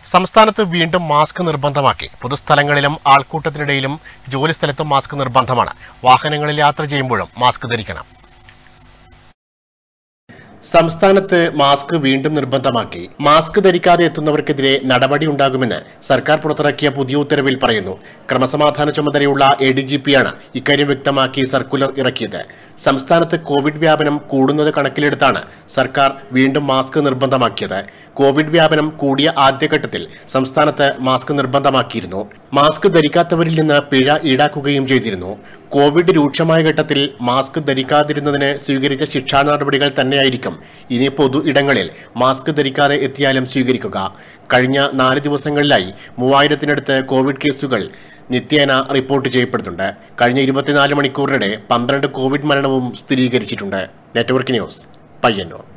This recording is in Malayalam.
സംസ്ഥാനത്ത് വീണ്ടും മാസ്ക് നിർബന്ധമാക്കി പൊതുസ്ഥലങ്ങളിലും ആൾക്കൂട്ടത്തിനിടയിലും ജോലിസ്ഥലത്തും മാസ്ക് നിർബന്ധമാണ് വാഹനങ്ങളിൽ യാത്ര ചെയ്യുമ്പോഴും മാസ്ക് ധരിക്കണം സംസ്ഥാനത്ത് മാസ്ക് വീണ്ടും നിർബന്ധമാക്കി മാസ്ക് ധരിക്കാതെ എത്തുന്നവർക്കെതിരെ നടപടി ഉണ്ടാകുമെന്ന് സർക്കാർ പുറത്തിറക്കിയ പുതിയ ഉത്തരവിൽ പറയുന്നു ക്രമസമാധാന ചുമതലയുള്ള എ ഡി ജി പിയാണ് ഇക്കാര്യം വ്യക്തമാക്കി സർക്കുലർ ഇറക്കിയത് സംസ്ഥാനത്ത് കോവിഡ് വ്യാപനം കൂടുന്നത് കണക്കിലെടുത്താണ് സർക്കാർ വീണ്ടും മാസ്ക് നിർബന്ധമാക്കിയത് കോവിഡ് വ്യാപനം കൂടിയ ആദ്യഘട്ടത്തിൽ സംസ്ഥാനത്ത് മാസ്ക് നിർബന്ധമാക്കിയിരുന്നു മാസ്ക് ധരിക്കാത്തവരിൽ നിന്ന് പിഴ ഈടാക്കുകയും ചെയ്തിരുന്നു കോവിഡ് രൂക്ഷമായ ഘട്ടത്തിൽ മാസ്ക് ധരിക്കാതിരുന്നതിന് സ്വീകരിച്ച ശിക്ഷാ നടപടികൾ തന്നെയായിരിക്കും ഇനി പൊതു ഇടങ്ങളിൽ മാസ്ക് ധരിക്കാതെ എത്തിയാലും സ്വീകരിക്കുക കഴിഞ്ഞ നാല് ദിവസങ്ങളിലായി മൂവായിരത്തിനടുത്ത് കോവിഡ് കേസുകൾ നിത്യേന റിപ്പോർട്ട് ചെയ്യപ്പെടുന്നുണ്ട് കഴിഞ്ഞ ഇരുപത്തിനാല് മണിക്കൂറിനിടെ പന്ത്രണ്ട് കോവിഡ് മരണവും സ്ഥിരീകരിച്ചിട്ടുണ്ട് നെറ്റ്വർക്ക് ന്യൂസ് പയ്യന്നൂർ